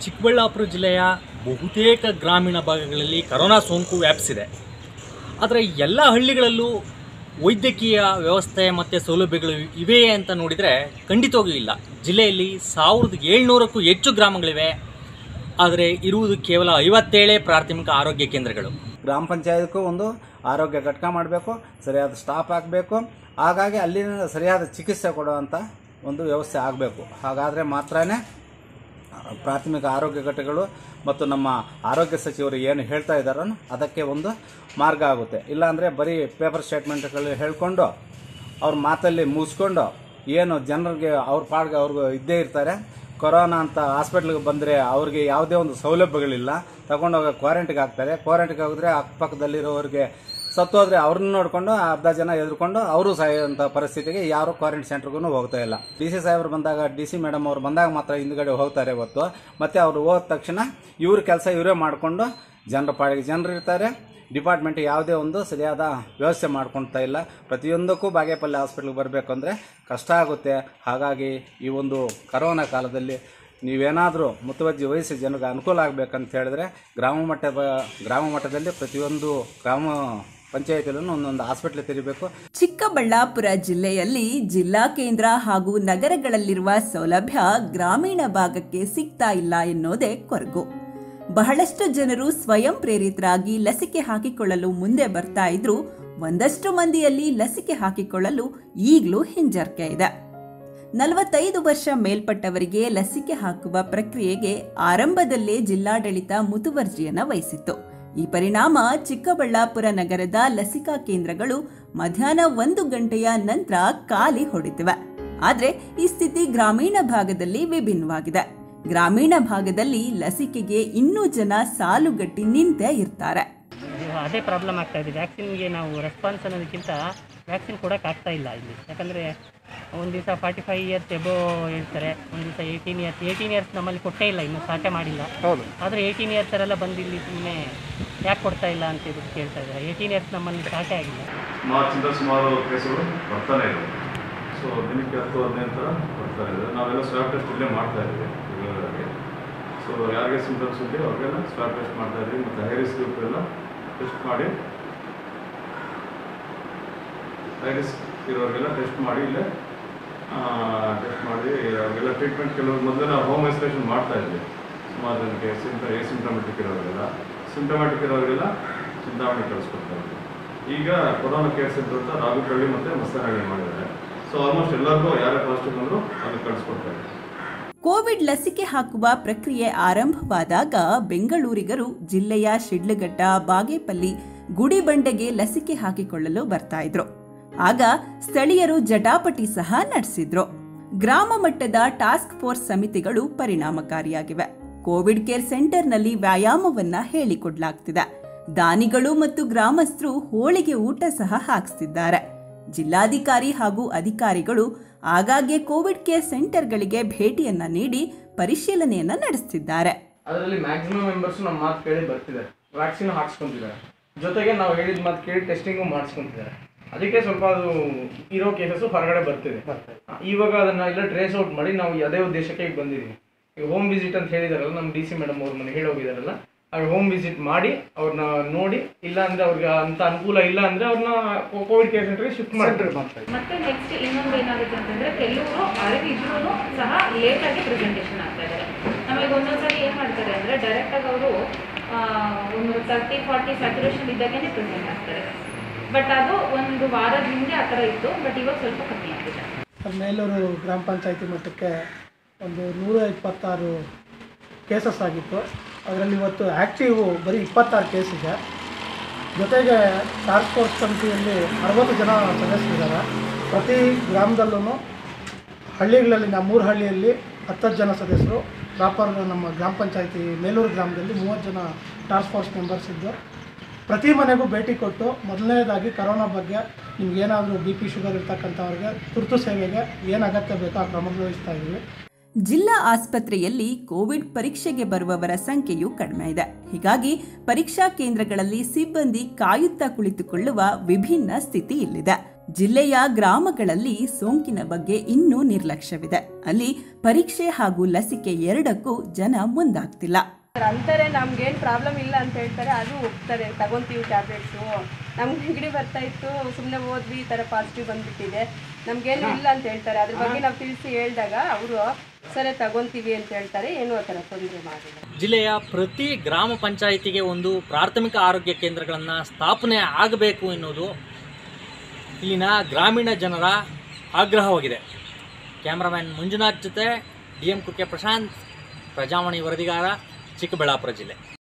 ಚಿಕ್ಕಬಳ್ಳಾಪುರ ಜಿಲ್ಲೆಯ ಬಹುತೇಕ ಗ್ರಾಮೀಣ ಭಾಗಗಳಲ್ಲಿ ಕರೋನಾ ಸೋಂಕು ವ್ಯಾಪಿಸಿದೆ ಆದರೆ ಎಲ್ಲ ಹಳ್ಳಿಗಳಲ್ಲೂ ವೈದ್ಯಕೀಯ ವ್ಯವಸ್ಥೆ ಮತ್ತು ಸೌಲಭ್ಯಗಳು ಇವೆಯೇ ಅಂತ ನೋಡಿದರೆ ಖಂಡಿತವಾಗಿಯೂ ಇಲ್ಲ ಜಿಲ್ಲೆಯಲ್ಲಿ ಸಾವಿರದ ಏಳ್ನೂರಕ್ಕೂ ಹೆಚ್ಚು ಗ್ರಾಮಗಳಿವೆ ಆದರೆ ಇರುವುದು ಕೇವಲ ಐವತ್ತೇಳೇ ಪ್ರಾಥಮಿಕ ಆರೋಗ್ಯ ಕೇಂದ್ರಗಳು ಗ್ರಾಮ ಪಂಚಾಯತ್ಗೂ ಒಂದು ಆರೋಗ್ಯ ಘಟಕ ಮಾಡಬೇಕು ಸರಿಯಾದ ಸ್ಟಾಫ್ ಹಾಕಬೇಕು ಹಾಗಾಗಿ ಅಲ್ಲಿನ ಸರಿಯಾದ ಚಿಕಿತ್ಸೆ ಕೊಡುವಂಥ ಒಂದು ವ್ಯವಸ್ಥೆ ಆಗಬೇಕು ಹಾಗಾದರೆ ಮಾತ್ರನೇ ಪ್ರಾಥಮಿಕ ಆರೋಗ್ಯ ಘಟಕಗಳು ಮತ್ತು ನಮ್ಮ ಆರೋಗ್ಯ ಸಚಿವರು ಏನು ಹೇಳ್ತಾ ಇದ್ದಾರೋ ಅದಕ್ಕೆ ಒಂದು ಮಾರ್ಗ ಆಗುತ್ತೆ ಇಲ್ಲಾಂದರೆ ಬರೀ ಪೇಪರ್ ಸ್ಟೇಟ್ಮೆಂಟ್ಗಳು ಹೇಳ್ಕೊಂಡು ಅವ್ರ ಮಾತಲ್ಲಿ ಮುಗಿಸ್ಕೊಂಡು ಏನು ಜನರಿಗೆ ಅವ್ರ ಪಾಡ್ಗೆ ಅವ್ರಿಗೆ ಇದ್ದೇ ಇರ್ತಾರೆ ಕೊರೋನಾ ಅಂತ ಹಾಸ್ಪಿಟ್ಲಿಗೆ ಬಂದರೆ ಅವ್ರಿಗೆ ಯಾವುದೇ ಒಂದು ಸೌಲಭ್ಯಗಳಿಲ್ಲ ತಗೊಂಡೋಗಿ ಕ್ವಾರಂಟಿಗೆ ಹಾಕ್ತಾರೆ ಕ್ವಾರಂಟಿಗೆ ಹೋಗಿದ್ರೆ ಅಕ್ಕಪಕ್ಕದಲ್ಲಿರೋರಿಗೆ ಸತ್ತೋದ್ರೆ ಅವ್ರನ್ನ ನೋಡಿಕೊಂಡು ಅರ್ಧ ಜನ ಎದುರ್ಕೊಂಡು ಅವರು ಸಾಯುವಂಥ ಪರಿಸ್ಥಿತಿಗೆ ಯಾರು ಕ್ವಾರಂಟೈನ್ ಸೆಂಟರ್ಗೂ ಹೋಗ್ತಾ ಇಲ್ಲ ಡಿ ಸಿ ಸಾಹೇಬ್ರು ಬಂದಾಗ ಡಿ ಸಿ ಮೇಡಮ್ ಅವ್ರು ಬಂದಾಗ ಮಾತ್ರ ಹಿಂದ್ಗಡೆ ಹೋಗ್ತಾರೆ ಹೊತ್ತು ಮತ್ತೆ ಅವ್ರು ಹೋದ ತಕ್ಷಣ ಇವ್ರ ಕೆಲಸ ಇವರೇ ಮಾಡಿಕೊಂಡು ಜನರ ಪಾಡಿಗೆ ಜನರು ಇರ್ತಾರೆ ಡಿಪಾರ್ಟ್ಮೆಂಟ್ ಯಾವುದೇ ಒಂದು ಸರಿಯಾದ ವ್ಯವಸ್ಥೆ ಮಾಡ್ಕೊಳ್ತಾ ಇಲ್ಲ ಪ್ರತಿಯೊಂದಕ್ಕೂ ಬಾಗೇಪಲ್ಲಿ ಹಾಸ್ಪಿಟ್ಲಿಗೆ ಬರಬೇಕು ಅಂದರೆ ಕಷ್ಟ ಆಗುತ್ತೆ ಹಾಗಾಗಿ ಈ ಒಂದು ಕರೋನಾ ಕಾಲದಲ್ಲಿ ನೀವೇನಾದರೂ ಮುತುವರ್ಜಿ ವಹಿಸಿ ಜನರಿಗೆ ಅನುಕೂಲ ಆಗಬೇಕಂತ ಹೇಳಿದ್ರೆ ಗ್ರಾಮ ಮಟ್ಟದ ಗ್ರಾಮ ಮಟ್ಟದಲ್ಲಿ ಪ್ರತಿಯೊಂದು ಗ್ರಾಮ ಪಂಚಾಯತಿಯಲ್ಲೂ ಒಂದೊಂದು ಹಾಸ್ಪಿಟ್ಲ್ ತೆರಿಬೇಕು ಚಿಕ್ಕಬಳ್ಳಾಪುರ ಜಿಲ್ಲೆಯಲ್ಲಿ ಜಿಲ್ಲಾ ಕೇಂದ್ರ ಹಾಗೂ ನಗರಗಳಲ್ಲಿರುವ ಸೌಲಭ್ಯ ಗ್ರಾಮೀಣ ಭಾಗಕ್ಕೆ ಸಿಗ್ತಾ ಇಲ್ಲ ಎನ್ನುವುದೇ ಕೊರಗು ಬಹಳಷ್ಟು ಜನರು ಸ್ವಯಂ ಪ್ರೇರಿತರಾಗಿ ಲಸಿಕೆ ಹಾಕಿಕೊಳ್ಳಲು ಮುಂದೆ ಬರ್ತಾ ಇದ್ರು ಒಂದಷ್ಟು ಮಂದಿಯಲ್ಲಿ ಲಸಿಕೆ ಹಾಕಿಕೊಳ್ಳಲು ಈಗಲೂ ಹಿಂಜರಿಕೆ ಇದೆ ನಲವತ್ತೈದು ವರ್ಷ ಮೇಲ್ಪಟ್ಟವರಿಗೆ ಲಸಿಕೆ ಹಾಕುವ ಪ್ರಕ್ರಿಯೆಗೆ ಆರಂಭದಲ್ಲೇ ಜಿಲ್ಲಾಡಳಿತ ಮುತುವರ್ಜಿಯನ್ನ ವಹಿಸಿತ್ತು ಈ ಪರಿಣಾಮ ಚಿಕ್ಕಬಳ್ಳಾಪುರ ನಗರದ ಲಸಿಕಾ ಕೇಂದ್ರಗಳು ಮಧ್ಯಾಹ್ನ ಒಂದು ಗಂಟೆಯ ನಂತರ ಖಾಲಿ ಹೊಡಿತಿವೆ ಆದ್ರೆ ಈ ಸ್ಥಿತಿ ಗ್ರಾಮೀಣ ಭಾಗದಲ್ಲಿ ವಿಭಿನ್ನವಾಗಿದೆ ಗ್ರಾಮೀಣ ಭಾಗದಲ್ಲಿ ಲಸಿಕೆಗೆ ಇನ್ನೂ ಜನ ಸಾಲುಗಟ್ಟಿ ನಿಂತೇ ಇರ್ತಾರೆ ಅದೇ ಪ್ರಾಬ್ಲಮ್ ಆಗ್ತಾ ಇದೆ ವ್ಯಾಕ್ಸಿನ್ಗೆ ನಾವು ರೆಸ್ಪಾನ್ಸ್ ಅನ್ನೋದಕ್ಕಿಂತ ವ್ಯಾಕ್ಸಿನ್ ಕೊಡೋಕೆ ಆಗ್ತಾ ಇಲ್ಲ ಇಲ್ಲಿ ಯಾಕಂದರೆ ಒಂದು ದಿವಸ ಫಾರ್ಟಿ ಫೈವ್ ಇಯರ್ಸ್ ಎಬೋ ಹೇಳ್ತಾರೆ ಒಂದು ದಿವಸ ಏಯ್ಟೀನ್ ಇಯರ್ಸ್ ಏಯ್ಟೀನ್ ಇಯರ್ಸ್ ನಮ್ಮಲ್ಲಿ ಕೊಟ್ಟೇ ಇಲ್ಲ ಇನ್ನೂ ಸ್ಟಾರ್ಟೇ ಮಾಡಿಲ್ಲ ಹೌದು ಆದರೆ ಏಯ್ಟೀನ್ ಇಯರ್ಸರೆಲ್ಲ ಬಂದು ಇಲ್ಲಿ ಸುಮ್ಮನೆ ಯಾಕೆ ಕೊಡ್ತಾ ಇಲ್ಲ ಅಂತ ಇದು ಕೇಳ್ತಾ ಇದ್ದಾರೆ ಏಯ್ಟೀನ್ ಇಯರ್ಸ್ ನಮ್ಮಲ್ಲಿ ಸ್ಟಾರ್ಟೇ ಆಗಿಲ್ಲ ಮಾರ್ಚಿಂದ ಸುಮಾರು ಕೇಸುಗಳು ಬರ್ತಾನೆ ಇದೆ ಸೊ ದಿನಕ್ಕೆ ಹತ್ತು ಹದಿನೈದು ಥರ ಬರ್ತಾನೆ ಇದೆ ನಾವೆಲ್ಲ ಸ್ವಾಬ್ ಟೆಸ್ಟ್ ಇಲ್ಲೇ ಮಾಡ್ತಾ ಇದ್ದೀವಿ ರೆಗ್ಯುಲರ್ ಆಗಿ ಸೊ ಯಾರಿಗೆ ಸಿಂಟಮ್ಸ್ ಇದೆ ಅವ್ರಿಗೆಲ್ಲ ಸ್ವಾಬ್ ಟೆಸ್ಟ್ ಮಾಡ್ತಾ ಇದ್ದೀವಿ ಮತ್ತು ಹೈ ರಿಸ್ಕ್ ಗ್ರೂಪ್ ಎಲ್ಲ ಟೆಸ್ಟ್ ಮಾಡಿ ಹೈ ರಿಸ್ಕ್ ಇರೋರಿಗೆಲ್ಲ ಟೆಸ್ಟ್ ಮಾಡಿ ಇಲ್ಲೇ ಟೆಸ್ಟ್ ಮಾಡಿ ಅವ್ರಿಗೆಲ್ಲ ಟ್ರೀಟ್ಮೆಂಟ್ ಕೆಲವರು ಮೊದಲು ನಾವು ಹೋಮ್ ಐಸೋಲೇಷನ್ ಮಾಡ್ತಾ ಇದ್ವಿ ಸುಮಾರು ಜನಕ್ಕೆ ಸಿಂಟ ಸಿಂಟಮೆಟಿಕ್ ಇರೋರಿಗೆಲ್ಲ ಸಿಂಟಮೆಟಿಕ್ ಇರೋರಿಗೆಲ್ಲ ಚಿಂತಾಮಣಿ ಕಳಿಸ್ಕೊಡ್ತಾ ಇದ್ವಿ ಈಗ ಕೊರೋನಾ ಕೇರ್ ಸೆಂಟರ್ ಅಂತ ರಾಗುಕಳ್ಳಿ ಮತ್ತು ಮಸ್ತಾನಹಳ್ಳಿ ಮಾಡಿದ್ದಾರೆ ಸೊ ಆಲ್ಮೋಸ್ಟ್ ಎಲ್ಲರಿಗೂ ಯಾರೇ ಪಾಸಿಟಿವ್ ಬಂದರೂ ಅಲ್ಲಿ ಕಳಿಸ್ಕೊಡ್ತಾ ಇದ್ದಾರೆ ಕೋವಿಡ್ ಲಸಿಕೆ ಹಾಕುವ ಪ್ರಕ್ರಿಯೆ ಆರಂಭವಾದಾಗ ಬೆಂಗಳೂರಿಗರು ಜಿಲ್ಲೆಯ ಶಿಡ್ಲಘಟ್ಟ ಬಾಗೇಪಲ್ಲಿ ಗುಡಿಬಂಡೆಗೆ ಲಸಿಕೆ ಹಾಕಿಕೊಳ್ಳಲು ಬರ್ತಾ ಇದ್ರು ಆಗ ಸ್ಥಳೀಯರು ಜಟಾಪಟಿ ಸಹ ನಡೆಸಿದ್ರು ಗ್ರಾಮ ಮಟ್ಟದ ಟಾಸ್ಕ್ ಫೋರ್ಸ್ ಸಮಿತಿಗಳು ಪರಿಣಾಮಕಾರಿಯಾಗಿವೆ ಕೋವಿಡ್ ಕೇರ್ ಸೆಂಟರ್ನಲ್ಲಿ ವ್ಯಾಯಾಮವನ್ನ ಹೇಳಿಕೊಡ್ಲಾಗ್ತಿದೆ ದಾನಿಗಳು ಮತ್ತು ಗ್ರಾಮಸ್ಥರು ಹೋಳಿಗೆ ಊಟ ಸಹ ಹಾಕಿಸ್ತಿದ್ದಾರೆ ಜಿಲ್ಲಾಧಿಕಾರಿ ಹಾಗೂ ಅಧಿಕಾರಿಗಳು ಆಗಾಗ್ಗೆ ಕೋವಿಡ್ ಕೇರ್ ಸೆಂಟರ್ಗಳಿಗೆ ಭೇಟಿಯನ್ನ ನೀಡಿ ಪರಿಶೀಲನೆಯನ್ನ ನಡೆಸುತ್ತಿದ್ದಾರೆ ಅದರಲ್ಲಿ ಮ್ಯಾಕ್ಸಿಮಮ್ ಮೆಂಬರ್ಸ್ ನಮ್ಮ ಮಾತು ಕೇಳಿ ಬರ್ತಿದ್ದಾರೆ ವ್ಯಾಕ್ಸಿನ್ ಹಾಕ್ಸ್ಕೊಂತಿದ್ದಾರೆ ಜೊತೆಗೆ ನಾವು ಹೇಳಿದ ಮಾತು ಕೇಳಿ ಟೆಸ್ಟಿಂಗು ಮಾಡಿಸ್ಕೊಂತಿದ್ದಾರೆ ಅದಕ್ಕೆ ಸ್ವಲ್ಪ ಅದು ಇರೋ ಕೇಸಸ್ ಹೊರಗಡೆ ಬರ್ತಿದೆ ಇವಾಗ ಅದನ್ನ ಎಲ್ಲ ಟ್ರೇಸ್ ಔಟ್ ಮಾಡಿ ನಾವು ಅದೇ ಉದ್ದೇಶಕ್ಕೆ ಈಗ ಬಂದಿದ್ದೀವಿ ಈಗ ಹೋಮ್ ವಿಸಿಟ್ ಅಂತ ಹೇಳಿದಾರಲ್ಲ ನಮ್ಮ ಡಿ ಸಿ ಮೇಡಮ್ ಅವ್ರ ಮನೆ ಹೇಳಿ ಹೋಗಿದಾರಲ್ಲ ಹಾಗೆ ಹೋಮ್ ವಿಸಿಟ್ ಮಾಡಿ ಅವ್ರನ್ನ ನೋಡಿ ಇಲ್ಲ ಅಂದ್ರೆ ಅವ್ರಿಗೆ ಅಂತ ಅನುಕೂಲ ಇಲ್ಲ ಅಂದ್ರೆ ಅವ್ರನ್ನ ಕೋವಿಡ್ ಕೇರ್ ಸೆಂಟರ್ಗೆ ಶಿಫ್ಟ್ ಮಾಡ್ತಾರೆ ಮತ್ತೆ ನೆಕ್ಸ್ಟ್ ಇನ್ನೊಂದು ಏನಾಗುತ್ತೆ ಅಂತಂದ್ರೆ ಕೆಲವರು ಅರಿವಿದ್ರು ಸಹ ಲೇಟ್ ಆಗಿ ಪ್ರೆಸೆಂಟೇಷನ್ ಆಗ್ತಾ ಇದ್ದಾರೆ ನಮಗೆ ಒಂದೊಂದ್ಸರಿ ಏನ್ ಮಾಡ್ತಾರೆ ಅಂದ್ರೆ ಡೈರೆಕ್ಟ್ ಆಗಿ ಅವರು ಒಂದು ತರ್ಟಿ ಫಾರ್ಟಿ ಸ್ಯಾಚುರೇಷನ್ ಇದ್ದಾಗೇನೆ ಪ್ರೆಸೆಂಟ್ ಆಗ್ತಾರೆ ಬಟ್ ಅದು ಒಂದು ವಾರದ ಹಿಂದೆ ಆ ಥರ ಇತ್ತು ಬಟ್ ಇವಾಗ ಸ್ವಲ್ಪ ಕಮ್ಮಿ ಆಗಿದೆ ಮೇಲೂರು ಗ್ರಾಮ ಪಂಚಾಯತಿ ಮಟ್ಟಕ್ಕೆ ಒಂದು ನೂರ ಇಪ್ಪತ್ತಾರು ಕೇಸಸ್ ಆಗಿತ್ತು ಅದರಲ್ಲಿ ಇವತ್ತು ಆ್ಯಕ್ಟಿವ್ ಬರೀ ಇಪ್ಪತ್ತಾರು ಕೇಸ್ ಇದೆ ಜೊತೆಗೆ ಟಾಸ್ಕ್ ಫೋರ್ಸ್ ಕಮಿಟಿಯಲ್ಲಿ ಅರವತ್ತು ಜನ ಸದಸ್ಯರಿದ್ದಾರೆ ಪ್ರತಿ ಗ್ರಾಮದಲ್ಲೂ ಹಳ್ಳಿಗಳಲ್ಲಿ ನಮ್ಮ ಮೂರು ಹಳ್ಳಿಯಲ್ಲಿ ಹತ್ತತ್ತು ಜನ ಸದಸ್ಯರು ಪ್ರಾಪರ್ ನಮ್ಮ ಗ್ರಾಮ ಪಂಚಾಯತಿ ಮೇಲೂರು ಗ್ರಾಮದಲ್ಲಿ ಮೂವತ್ತು ಜನ ಟಾಸ್ಕ್ ಫೋರ್ಸ್ ಮೆಂಬರ್ಸ್ ಇದ್ದು ಪ್ರತಿ ಮನೆಗೂ ಭೇಟಿ ಕೊಟ್ಟು ಮೊದಲನೇದಾಗಿ ಕರೋನಾ ಬಗ್ಗೆ ನಿಮ್ಗೇನಾದರೂ ಬಿ ಪಿ ಶುಗರ್ ಇರ್ತಕ್ಕಂಥವ್ರಿಗೆ ತುರ್ತು ಸೇವೆಗೆ ಏನು ಅಗತ್ಯ ಬೇಕೋ ಆ ಕ್ರಮ ವಹಿಸ್ತಾ ಇದ್ದೀವಿ ಜಿಲ್ಲಾ ಆಸ್ಪತ್ರೆಯಲ್ಲಿ ಕೋವಿಡ್ ಪರೀಕ್ಷೆಗೆ ಬರುವವರ ಸಂಖ್ಯೆಯು ಕಡಿಮೆ ಇದೆ ಹೀಗಾಗಿ ಪರೀಕ್ಷಾ ಕೇಂದ್ರಗಳಲ್ಲಿ ಸಿಬ್ಬಂದಿ ಕಾಯುತ್ತಾ ಕುಳಿತುಕೊಳ್ಳುವ ವಿಭಿನ್ನ ಸ್ಥಿತಿ ಇಲ್ಲಿದೆ ಜಿಲ್ಲೆಯ ಗ್ರಾಮಗಳಲ್ಲಿ ಸೋಂಕಿನ ಬಗ್ಗೆ ಇನ್ನೂ ನಿರ್ಲಕ್ಷ್ಯವಿದೆ ಅಲ್ಲಿ ಪರೀಕ್ಷೆ ಹಾಗೂ ಲಸಿಕೆ ಎರಡಕ್ಕೂ ಜನ ಮುಂದಾಗ್ತಿಲ್ಲ ಅಂತಾರೆ ನಮ್ಗೇನು ಪ್ರಾಬ್ಲಮ್ ಇಲ್ಲ ಅಂತ ಹೇಳ್ತಾರೆ ಅದು ಒಪ್ತಾರೆ ತಗೊಂತೀವಿ ಟ್ಯಾಬ್ಲೆಟ್ಸು ನಮ್ಗೆ ನೆಗಡಿ ಬರ್ತಾ ಇತ್ತು ಸುಮ್ಮನೆ ಹೋದ್ವಿ ಈ ಥರ ಪಾಸಿಟಿವ್ ಬಂದ್ಬಿಟ್ಟಿದೆ ನಮಗೇನು ಇಲ್ಲ ಅಂತ ಹೇಳ್ತಾರೆ ಅದ್ರ ಬಗ್ಗೆ ನಾವು ತಿಳಿಸಿ ಹೇಳಿದಾಗ ಅವರು ಸರಿ ತಗೊಂತೀವಿ ಅಂತ ಹೇಳ್ತಾರೆ ಏನೂ ಆ ಥರ ತೊಂದರೆ ಮಾಡಿಲ್ಲ ಜಿಲ್ಲೆಯ ಪ್ರತಿ ಗ್ರಾಮ ಪಂಚಾಯಿತಿಗೆ ಒಂದು ಪ್ರಾಥಮಿಕ ಆರೋಗ್ಯ ಕೇಂದ್ರಗಳನ್ನು ಸ್ಥಾಪನೆ ಆಗಬೇಕು ಎನ್ನುವುದು ಇಲ್ಲಿನ ಗ್ರಾಮೀಣ ಜನರ ಆಗ್ರಹವಾಗಿದೆ ಕ್ಯಾಮ್ರಾಮ್ಯಾನ್ ಮಂಜುನಾಥ್ ಜೊತೆ ಡಿ ಎಂ ಕುಕ್ಕೆ ಪ್ರಶಾಂತ್ ಪ್ರಜಾವಾಣಿ ವರದಿಗಾರ ಚಿಕ್ಕಬಳ್ಳಾಪುರ ಜಿಲ್ಲೆ